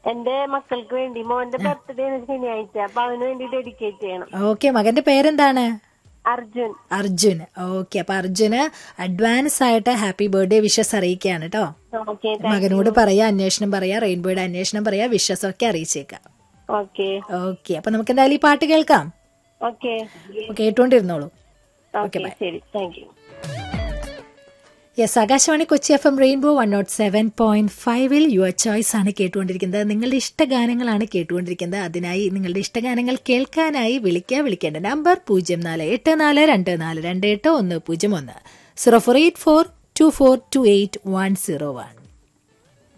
എന്റെ മക്കൾക്ക് വേണ്ടി മോന്റെ ബർത്ത്ഡേ ആണ് ശനിയാഴ്ച അപ്പൊ അവന് വേണ്ടി ഡെഡിക്കേറ്റ് ചെയ്യണം ഓക്കെ മകന്റെ പേരെന്താണ് അർജുൻ അർജുൻ ഓക്കെ അപ്പൊ അർജുന് അഡ്വാൻസ് ആയിട്ട് ഹാപ്പി ബർത്ത്ഡേ വിഷസ് അറിയിക്കുകയാണ് കേട്ടോ ഓക്കെ മകനോട് പറയാ അന്വേഷണം പറയാ റെയിൻബോയുടെ അന്വേഷണം പറയാ വിഷസ് ഒക്കെ അറിയിച്ചേക്കാം ഓക്കെ ഓക്കെ അപ്പൊ നമുക്ക് എന്തായാലും ഈ പാട്ട് കേൾക്കാം ഓക്കെ അപ്പൊ കേട്ടുകൊണ്ടിരുന്നോളൂ ഓക്കെ ശരി thank you yes Akashvani Kochi F M rainbow one nought seven point ഫൈവിൽ യുവർ ചോയ്സ് ആണ് കേട്ടുകൊണ്ടിരിക്കുന്നത് നിങ്ങളുടെ ഇഷ്ടഗാനങ്ങളാണ് കേട്ടുകൊണ്ടിരിക്കുന്നത് അതിനായി നിങ്ങളുടെ ഇഷ്ടഗാനങ്ങൾ കേൾക്കാനായി വിളിക്കുക വിളിക്കേണ്ട നമ്പർ പൂജ്യം നാല് എട്ട് നാല് രണ്ട് നാല് രണ്ട് എട്ട് ഒന്ന് പൂജ്യം ഒന്ന് zero four eight four two four two eight one zero one